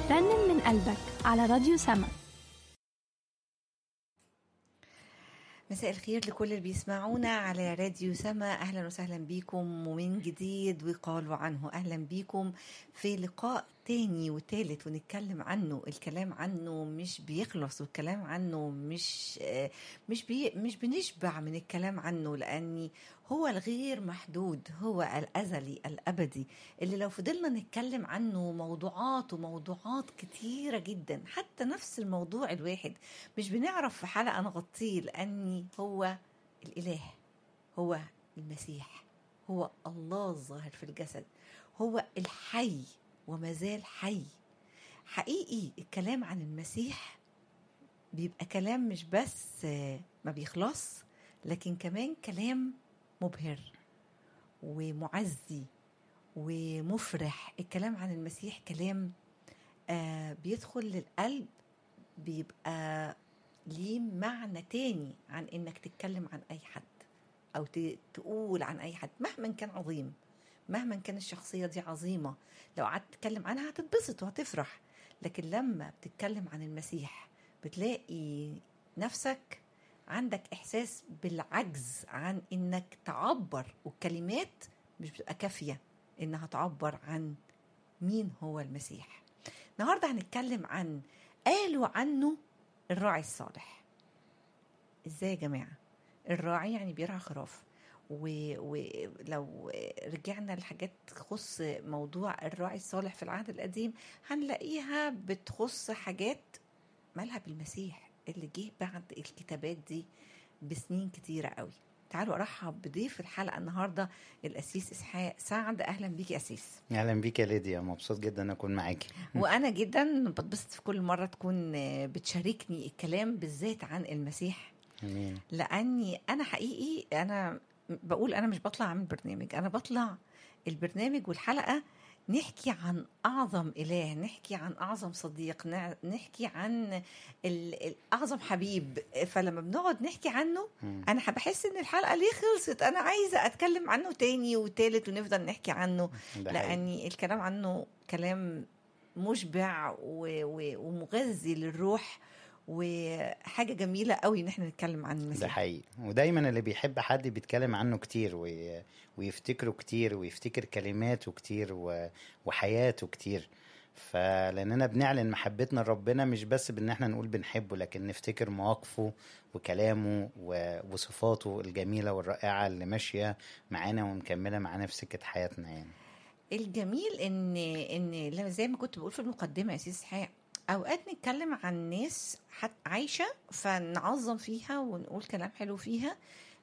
رنم من قلبك على راديو سما مساء الخير لكل اللي بيسمعونا على راديو سما اهلا وسهلا بيكم ومن جديد وقالوا عنه اهلا بيكم في لقاء تاني وتالت ونتكلم عنه الكلام عنه مش بيخلص والكلام عنه مش آه، مش بي مش بنشبع من الكلام عنه لاني هو الغير محدود هو الازلي الابدي اللي لو فضلنا نتكلم عنه موضوعات وموضوعات كتيره جدا حتى نفس الموضوع الواحد مش بنعرف في حلقه نغطيه لاني هو الاله هو المسيح هو الله الظاهر في الجسد هو الحي وما زال حي حقيقي الكلام عن المسيح بيبقى كلام مش بس آه، ما بيخلص لكن كمان كلام مبهر ومعزي ومفرح الكلام عن المسيح كلام آه بيدخل للقلب بيبقى ليه معنى تاني عن انك تتكلم عن اي حد او ت- تقول عن اي حد مهما كان عظيم مهما كان الشخصية دي عظيمة لو قعدت تتكلم عنها هتتبسط وهتفرح لكن لما بتتكلم عن المسيح بتلاقي نفسك عندك إحساس بالعجز عن إنك تعبر والكلمات مش بتبقى كافية إنها تعبر عن مين هو المسيح النهاردة هنتكلم عن قالوا عنه الراعي الصالح ازاي يا جماعة الراعي يعني بيرعى خراف و- ولو رجعنا لحاجات تخص موضوع الراعي الصالح في العهد القديم هنلاقيها بتخص حاجات مالها بالمسيح اللي جه بعد الكتابات دي بسنين كتيرة قوي تعالوا ارحب بضيف الحلقه النهارده الاسيس اسحاق سعد اهلا بيك يا اسيس اهلا بيك يا ليديا مبسوط جدا ان اكون معاكي وانا جدا بتبسط في كل مره تكون آه، بتشاركني الكلام بالذات عن المسيح امين لاني انا حقيقي انا بقول انا مش بطلع اعمل برنامج انا بطلع البرنامج والحلقه نحكي عن اعظم اله نحكي عن اعظم صديق نع- نحكي عن ال- ال- اعظم حبيب فلما بنقعد نحكي عنه مم. انا بحس ان الحلقه ليه خلصت انا عايزه اتكلم عنه تاني وتالت ونفضل نحكي عنه ده حقيقي. لاني الكلام عنه كلام مشبع و- و- ومغذي للروح وحاجه جميله قوي ان احنا نتكلم عن ده المسيح حقيقي ودايما اللي بيحب حد بيتكلم عنه كتير وي... ويفتكره كتير ويفتكر كلماته كتير و... وحياته كتير فلاننا بنعلن محبتنا لربنا مش بس بان احنا نقول بنحبه لكن نفتكر مواقفه وكلامه و... وصفاته الجميله والرائعه اللي ماشيه معانا ومكمله معانا في سكه حياتنا يعني الجميل ان ان لما زي ما كنت بقول في المقدمه يا سيدي اسحاق اوقات نتكلم عن ناس حت عايشه فنعظم فيها ونقول كلام حلو فيها